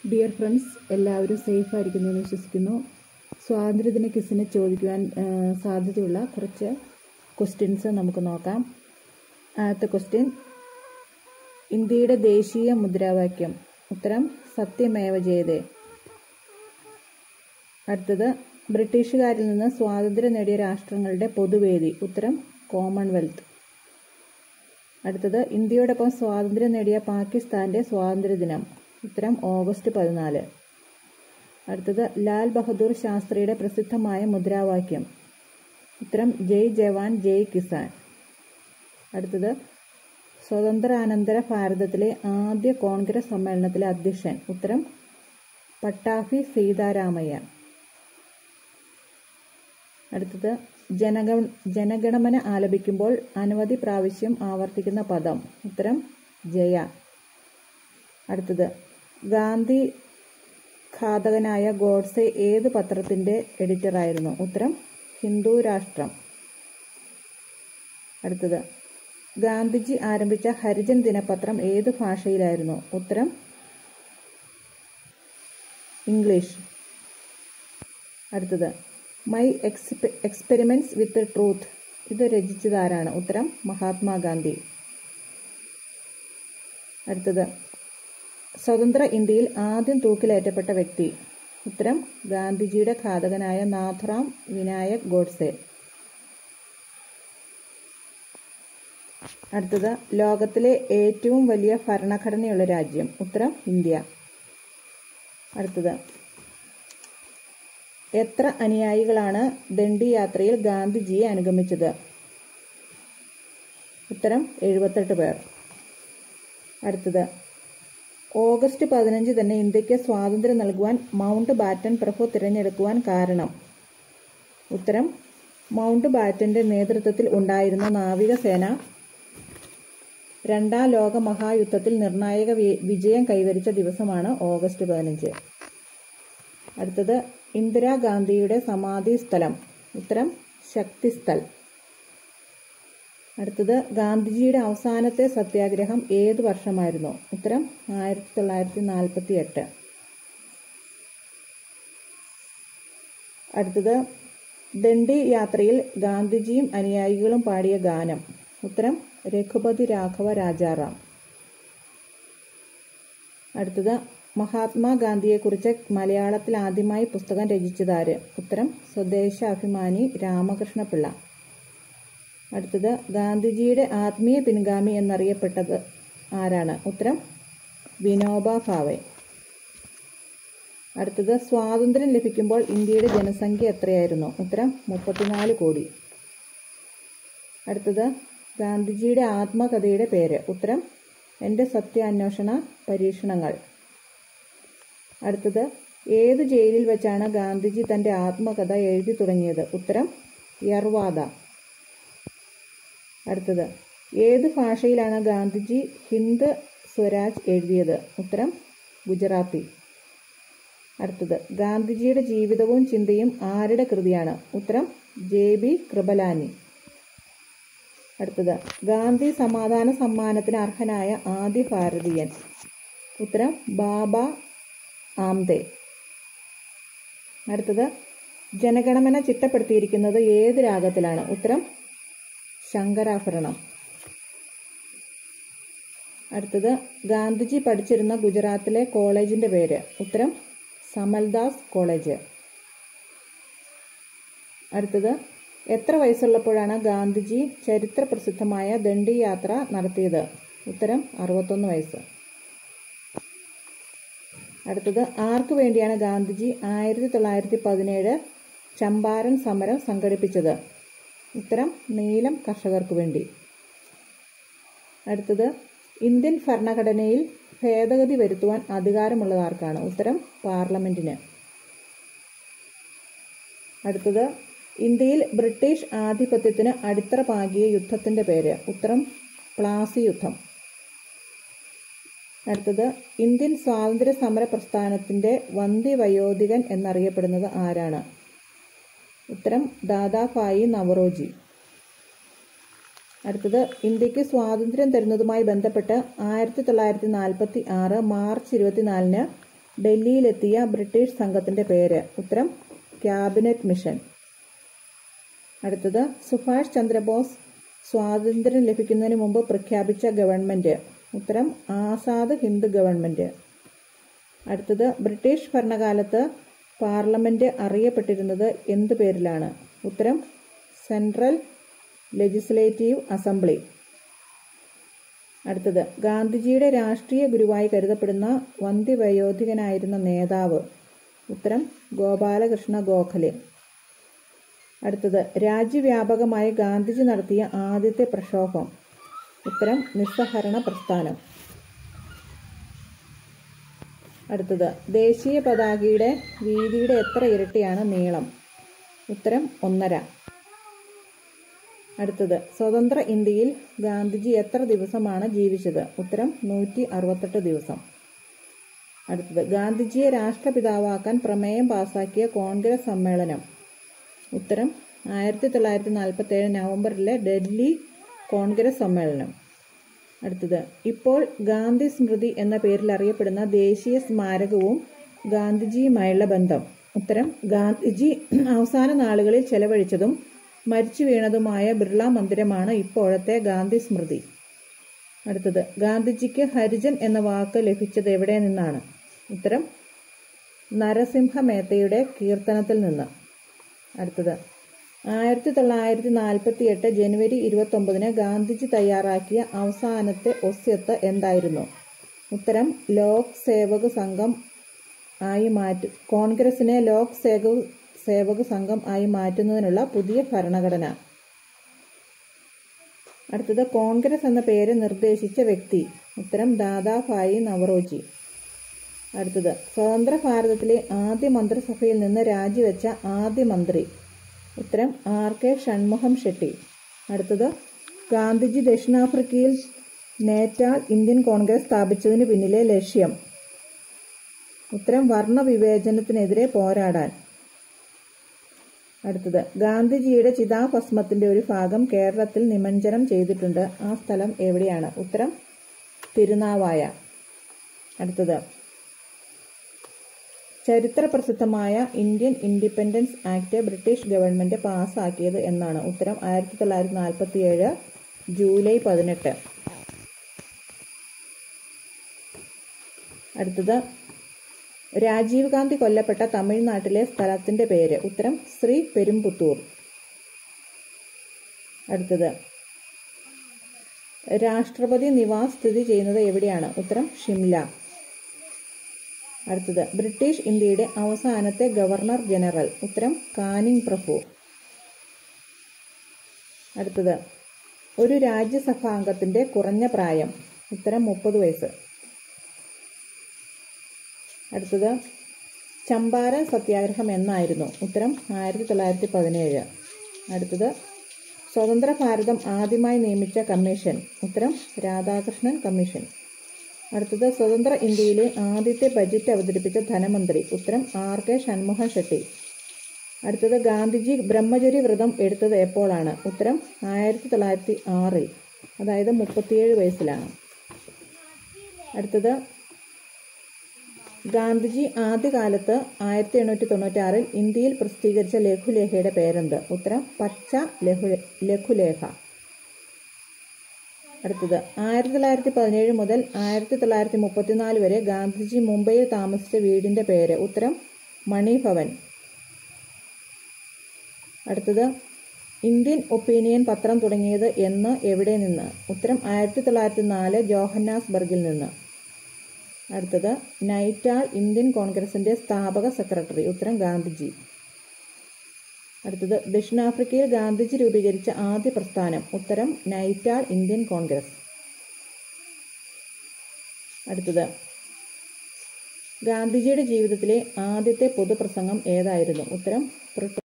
dear friends എല്ലാവരും safe ആയിരിക്കുന്നു എന്ന് വിശ്വസിക്കുന്നു സ്വാതന്ത്ര്യദിന ക്വിസിന് ചോദിക്കുവാൻ ആ, സാധ്യതയുള്ള കുറച്ച് ക്വസ്റ്റ്യൻസ് നമുക്ക് നോക്കാം ആദ്യത്തെ ക്വസ്റ്റ്യൻ ഇന്ത്യയുടെ ദേശീയ മുദ്രാവാക്യം ഉത്തരം സത്യമേവ ജയതേ അടുത്തത് ബ്രിട്ടീഷുകാരിൽ നിന്ന് സ്വാതന്ത്ര്യം നേടിയ രാഷ്ട്രങ്ങളുടെ പൊതുവേദി ഉത്തരം കോമൺവെൽത്ത് അടുത്തത് ഇന്ത്യയോടൊപ്പം സ്വാതന്ത്ര്യം നേടിയ പാകിസ്ഥാന്റെ സ്വാതന്ത്ര്യദിനം ഉത്തരം ഓഗസ്റ്റ് പതിനാല് അടുത്തത് ലാൽ ബഹദൂർ ശാസ്ത്രിയുടെ പ്രസിദ്ധമായ മുദ്രാവാക്യം ഉത്തരം ജയ് ജവാൻ ജയ് കിസാൻ അടുത്തത് സ്വതന്ത്രാനന്തര ഭാരതത്തിലെ ആദ്യ കോൺഗ്രസ് സമ്മേളനത്തിലെ അധ്യക്ഷൻ ഉത്തരം പട്ടാഭി സീതാരാമയ്യ അടുത്തത് ജനഗണ ജനഗണമന ആലപിക്കുമ്പോൾ അനവധി പ്രാവശ്യം ആവർത്തിക്കുന്ന പദം ഉത്തരം ജയ അടുത്തത് ഗാന്ധി ഘാതകനായ ഗോഡ്സെ ഏത് പത്രത്തിന്റെ എഡിറ്ററായിരുന്നു ഉത്തരം ഹിന്ദു രാഷ്ട്രം അടുത്തത് ഗാന്ധിജി ആരംഭിച്ച ഹരിജൻ ദിനപത്രം ഏത് ഭാഷയിലായിരുന്നു ഉത്തരം ഇംഗ്ലീഷ് അടുത്തത് my expe experiments with truth ഇത് രചിച്ചതാരാണ് ഉത്തരം മഹാത്മാഗാന്ധി അടുത്തത് സ്വതന്ത്ര ഇന്ത്യയിൽ ആദ്യം തൂക്കിലേറ്റപ്പെട്ട വ്യക്തി ഉത്തരം ഗാന്ധിജിയുടെ ഘാതകനായ നാഥറാം വിനായക് ഗോഡ്സെ അടുത്തത് ലോകത്തിലെ ഏറ്റവും വലിയ ഭരണഘടനയുള്ള രാജ്യം ഉത്തരം ഇന്ത്യ അടുത്തത് എത്ര അനുയായികളാണ് ദണ്ഡി യാത്രയിൽ ഗാന്ധിജിയെ അനുഗമിച്ചത് ഉത്തരം എഴുപത്തെട്ട് പേർ അടുത്തത് ഓഗസ്റ്റ് പതിനഞ്ച് തന്നെ ഇന്ത്യക്ക് സ്വാതന്ത്ര്യം നൽകുവാൻ മൗണ്ട് ബാറ്റൻ പ്രഭു തിരഞ്ഞെടുക്കുവാൻ കാരണം ഉത്തരം മൗണ്ട് ബാറ്റന്റെ നേതൃത്വത്തിൽ ഉണ്ടായിരുന്ന നാവികസേന രണ്ടാം ലോക മഹായുദ്ധത്തിൽ നിർണായക വി- വിജയം കൈവരിച്ച ദിവസമാണ് ഓഗസ്റ്റ് പതിനഞ്ച് അടുത്തത് ഇന്ദിരാഗാന്ധിയുടെ സമാധി സ്ഥലം ഉത്തരം ശക്തിസ്ഥൽ അടുത്തത് ഗാന്ധിജിയുടെ അവസാനത്തെ സത്യാഗ്രഹം ഏത് വർഷമായിരുന്നു ഉത്തരം ആയിരത്തി തൊള്ളായിരത്തി നാൽപ്പത്തി എട്ട് അടുത്തത് ദണ്ഡി യാത്രയിൽ ഗാന്ധിജിയും അനുയായികളും പാടിയ ഗാനം ഉത്തരം രഘുപതി രാഘവ രാജാറാം അടുത്തത് മഹാത്മാഗാന്ധിയെക്കുറിച്ച് മലയാളത്തിൽ ആദ്യമായി പുസ്തകം രചിച്ചതാര് ഉത്തരം സ്വദേശാഭിമാനി രാമകൃഷ്ണപിള്ള അടുത്തത് ഗാന്ധിജിയുടെ ആത്മീയ പിൻഗാമി എന്നറിയപ്പെട്ടത് ആരാണ് ഉത്തരം വിനോബ ഭാവെ അടുത്തത് സ്വാതന്ത്ര്യം ലഭിക്കുമ്പോൾ ഇന്ത്യയുടെ ജനസംഖ്യ എത്രയായിരുന്നു ഉത്തരം മുപ്പത്തിനാല് കോടി അടുത്തത് ഗാന്ധിജിയുടെ ആത്മകഥയുടെ പേര് ഉത്തരം എൻ്റെ സത്യാന്വേഷണ പരീക്ഷണങ്ങൾ അടുത്തത് ഏത് ജയിലിൽ വെച്ചാണ് ഗാന്ധിജി തൻ്റെ ആത്മകഥ എഴുതി തുടങ്ങിയത് ഉത്തരം യർവാദ അടുത്തത് ഏത് ഭാഷയിലാണ് ഗാന്ധിജി ഹിന്ദ് സ്വരാജ് എഴുതിയത് ഉത്തരം ഗുജറാത്തി അടുത്തത് ഗാന്ധിജിയുടെ ജീവിതവും ചിന്തയും ആരുടെ കൃതിയാണ് ഉത്തരം ജെ ബി കൃപലാനി അടുത്തത് ഗാന്ധി സമാധാന സമ്മാനത്തിന് അർഹനായ ആദ്യ ഭാരതീയൻ ഉത്തരം ബാബ ആംദെ അടുത്തത് ജനഗണമന ചിട്ടപ്പെടുത്തിയിരിക്കുന്നത് ഏത് രാഗത്തിലാണ് ഉത്തരം ശങ്കരാഭരണം അടുത്തത് ഗാന്ധിജി പഠിച്ചിരുന്ന ഗുജറാത്തിലെ കോളേജിന്റെ പേര് ഉത്തരം സമൽദാസ് കോളേജ് അടുത്തത് എത്ര വയസ്സുള്ളപ്പോഴാണ് ഗാന്ധിജി ചരിത്ര പ്രസിദ്ധമായ ദണ്ഡി യാത്ര നടത്തിയത് ഉത്തരം അറുപത്തൊന്ന് വയസ്സ് അടുത്തത് ആർക്കു വേണ്ടിയാണ് ഗാന്ധിജി ആയിരത്തി തൊള്ളായിരത്തി പതിനേഴ് ചമ്പാരൻ സമരം സംഘടിപ്പിച്ചത് ഉത്തരം നീലം കർഷകർക്ക് വേണ്ടി അടുത്തത് ഇന്ത്യൻ ഭരണഘടനയിൽ ഭേദഗതി വരുത്തുവാൻ അധികാരമുള്ളത് ആർക്കാണ് ഉത്തരം പാർലമെന്റിന് അടുത്തത് ഇന്ത്യയിൽ ബ്രിട്ടീഷ് ആധിപത്യത്തിന് അടിത്തറ പാകിയ യുദ്ധത്തിന്റെ പേര് ഉത്തരം പ്ലാസി യുദ്ധം അടുത്തത് ഇന്ത്യൻ സ്വാതന്ത്ര്യ സമര പ്രസ്ഥാനത്തിന്റെ വന്ധ്യവയോധികൻ എന്നറിയപ്പെടുന്നത് ആരാണ് ഉത്തരം ദാദാഭായി നവറോജി അടുത്തത് ഇന്ത്യക്ക് സ്വാതന്ത്ര്യം തരുന്നതുമായി ബന്ധപ്പെട്ട് ആയിരത്തി തൊള്ളായിരത്തി നാൽപ്പത്തി ആറ് മാർച്ച് ഇരുപത്തിനാലിന് ഡൽഹിയിലെത്തിയ ബ്രിട്ടീഷ് സംഘത്തിന്റെ പേര് ഉത്തരം ക്യാബിനറ്റ് മിഷൻ അടുത്തത് സുഭാഷ് ചന്ദ്രബോസ് സ്വാതന്ത്ര്യം ലഭിക്കുന്നതിന് മുമ്പ് പ്രഖ്യാപിച്ച ഗവൺമെന്റ് ഉത്തരം ആസാദ് ഹിന്ദ് ഗവൺമെന്റ് അടുത്തത് ബ്രിട്ടീഷ് ഭരണകാലത്ത് പാർലമെന്റ് അറിയപ്പെട്ടിരുന്നത് എന്ത് പേരിലാണ് ഉത്തരം സെൻട്രൽ ലെജിസ്ലേറ്റീവ് അസംബ്ലി അടുത്തത് ഗാന്ധിജിയുടെ രാഷ്ട്രീയ ഗുരുവായി കരുതപ്പെടുന്ന വന്ധ്യവയോധികനായിരുന്ന നേതാവ് ഉത്തരം ഗോപാലകൃഷ്ണ ഗോഖലെ അടുത്തത് രാജ്യവ്യാപകമായി ഗാന്ധിജി നടത്തിയ ആദ്യത്തെ പ്രക്ഷോഭം ഉത്തരം നിസ്സഹരണ പ്രസ്ഥാനം അടുത്തത് ദേശീയ പതാകയുടെ വീതിയുടെ എത്ര ഇരട്ടിയാണ് നീളം ഉത്തരം ഒന്നര അടുത്തത് സ്വതന്ത്ര ഇന്ത്യയിൽ ഗാന്ധിജി എത്ര ദിവസമാണ് ജീവിച്ചത് ഉത്തരം നൂറ്റി അറുപത്തെട്ട് ദിവസം അടുത്തത് ഗാന്ധിജിയെ രാഷ്ട്രപിതാവാക്കാൻ പ്രമേയം പാസാക്കിയ കോൺഗ്രസ് സമ്മേളനം ഉത്തരം ആയിരത്തി തൊള്ളായിരത്തി നാൽപ്പത്തി ഏഴ് നവംബറിലെ ഡൽഹി കോൺഗ്രസ് സമ്മേളനം അടുത്തത് ഇപ്പോൾ ഗാന്ധി സ്മൃതി എന്ന പേരിൽ അറിയപ്പെടുന്ന ദേശീയ സ്മാരകവും ഗാന്ധിജിയുമായുള്ള ബന്ധം ഉത്തരം ഗാന്ധിജി അവസാന നാളുകളിൽ ചെലവഴിച്ചതും മരിച്ചു വീണതുമായ ബിർള മന്ദിരമാണ് ഇപ്പോഴത്തെ ഗാന്ധി സ്മൃതി അടുത്തത് ഗാന്ധിജിക്ക് ഹരിജൻ എന്ന വാക്ക് ലഭിച്ചത് എവിടെ നിന്നാണ് ഉത്തരം നരസിംഹ മേത്തയുടെ കീർത്തനത്തിൽ നിന്ന് അടുത്തത് ആയിരത്തി തൊള്ളായിരത്തി നാൽപ്പത്തി എട്ട് ജനുവരി ഇരുപത്തൊമ്പതിന് ഗാന്ധിജി തയ്യാറാക്കിയ അവസാനത്തെ ഒസ്യത്ത് എന്തായിരുന്നു ഉത്തരം ലോക് സേവക് സംഘം ആയി മാറ്റി കോൺഗ്രസിനെ ലോക് സേവക് സേവക് സംഘം ആയി മാറ്റുന്നതിനുള്ള പുതിയ ഭരണഘടന അടുത്തത് കോൺഗ്രസ് എന്ന പേര് നിർദ്ദേശിച്ച വ്യക്തി ഉത്തരം ദാദാഭായി നവറോജി അടുത്തത് സ്വതന്ത്ര ഭാരതത്തിലെ ആദ്യ മന്ത്രിസഭയിൽ നിന്ന് രാജിവെച്ച ആദ്യ മന്ത്രി ഉത്തരം ആർ കെ ഷൺമുഖം ഷെട്ടി അടുത്തത് ഗാന്ധിജി ദക്ഷിണാഫ്രിക്കയിൽ നേറ്റാൾ ഇന്ത്യൻ കോൺഗ്രസ് സ്ഥാപിച്ചതിന് പിന്നിലെ ലക്ഷ്യം ഉത്തരം വർണ്ണവിവേചനത്തിനെതിരെ പോരാടാൻ അടുത്തത് ഗാന്ധിജിയുടെ ചിതാഭസ്മത്തിന്റെ ഒരു ഭാഗം കേരളത്തിൽ നിമഞ്ജനം ചെയ്തിട്ടുണ്ട് ആ സ്ഥലം എവിടെയാണ് ഉത്തരം തിരുനാവായ അടുത്തത് ചരിത്ര പ്രസിദ്ധമായ Indian independence act British government പാസ്സാക്കിയത് എന്നാണ് ഉത്തരം ആയിരത്തി തൊള്ളായിരത്തി നാൽപ്പത്തി ഏഴ് ജൂലൈ പതിനെട്ട് അടുത്തത് രാജീവ് ഗാന്ധി കൊല്ലപ്പെട്ട തമിഴ്നാട്ടിലെ സ്ഥലത്തിന്റെ പേര് ഉത്തരം ശ്രീ പെരുമ്പുത്തൂർ അടുത്തത് രാഷ്ട്രപതി നിവാസ് സ്ഥിതി ചെയ്യുന്നത് എവിടെയാണ് ഉത്തരം ഷിംല അടുത്തത് ബ്രിട്ടീഷ് ഇന്ത്യയുടെ അവസാനത്തെ ഗവർണർ ജനറൽ ഉത്തരം കാനിങ് പ്രഭു അടുത്തത് ഒരു രാജ്യസഭാംഗത്തിന്റെ കുറഞ്ഞ പ്രായം ഉത്തരം മുപ്പത് വയസ്സ് അടുത്തത് ചമ്പാരൻ സത്യാഗ്രഹം എന്നായിരുന്നു ഉത്തരം ആയിരത്തി തൊള്ളായിരത്തി പതിനേഴ് അടുത്തത് സ്വതന്ത്ര ഭാരതം ആദ്യമായി നിയമിച്ച കമ്മീഷൻ ഉത്തരം രാധാകൃഷ്ണൻ കമ്മീഷൻ അടുത്തത് സ്വതന്ത്ര ഇന്ത്യയിലെ ആദ്യത്തെ ബജറ്റ് അവതരിപ്പിച്ച ധനമന്ത്രി ഉത്തരം ആർ കെ ഷൺമുഖ ഷെട്ടി അടുത്തത് ഗാന്ധിജി ബ്രഹ്മചര്യ വ്രതം എടുത്തത് എപ്പോഴാണ് ഉത്തരം ആയിരത്തി തൊള്ളായിരത്തി ആറിൽ അതായത് മുപ്പത്തിയേഴ് വയസ്സിലാണ് അടുത്തത് ഗാന്ധിജി ആദ്യകാലത്ത് ആയിരത്തി എണ്ണൂറ്റി തൊണ്ണൂറ്റി ആറിൽ ഇന്ത്യയിൽ പ്രസിദ്ധീകരിച്ച ലഘുലേഖയുടെ പേരെന്ത് ഉത്തരം പച്ച ലഘു ലഘുലേഖ അടുത്തത് ആയിരത്തി തൊള്ളായിരത്തി പതിനേഴ് മുതൽ ആയിരത്തി തൊള്ളായിരത്തി മുപ്പത്തിനാല് വരെ ഗാന്ധിജി മുംബൈയിൽ താമസിച്ച വീടിന്റെ പേര് ഉത്തരം മണിഭവൻ അടുത്തത് ഇന്ത്യൻ ഒപ്പീനിയൻ പത്രം തുടങ്ങിയത് എന്ന് എവിടെ നിന്ന് ഉത്തരം ആയിരത്തി തൊള്ളായിരത്തി നാല് ജോഹന്നാസ്ബർഗിൽ നിന്ന് അടുത്തത് നൈറ്റാൾ ഇന്ത്യൻ കോൺഗ്രസിന്റെ സ്ഥാപക സെക്രട്ടറി ഉത്തരം ഗാന്ധിജി അടുത്തത് ദക്ഷിണാഫ്രിക്കയിൽ ഗാന്ധിജി രൂപീകരിച്ച ആദ്യ പ്രസ്ഥാനം ഉത്തരം നൈറ്റാൾ ഇന്ത്യൻ കോൺഗ്രസ് അടുത്തത് ഗാന്ധിജിയുടെ ജീവിതത്തിലെ ആദ്യത്തെ പൊതുപ്രസംഗം ഏതായിരുന്നു ഉത്തരം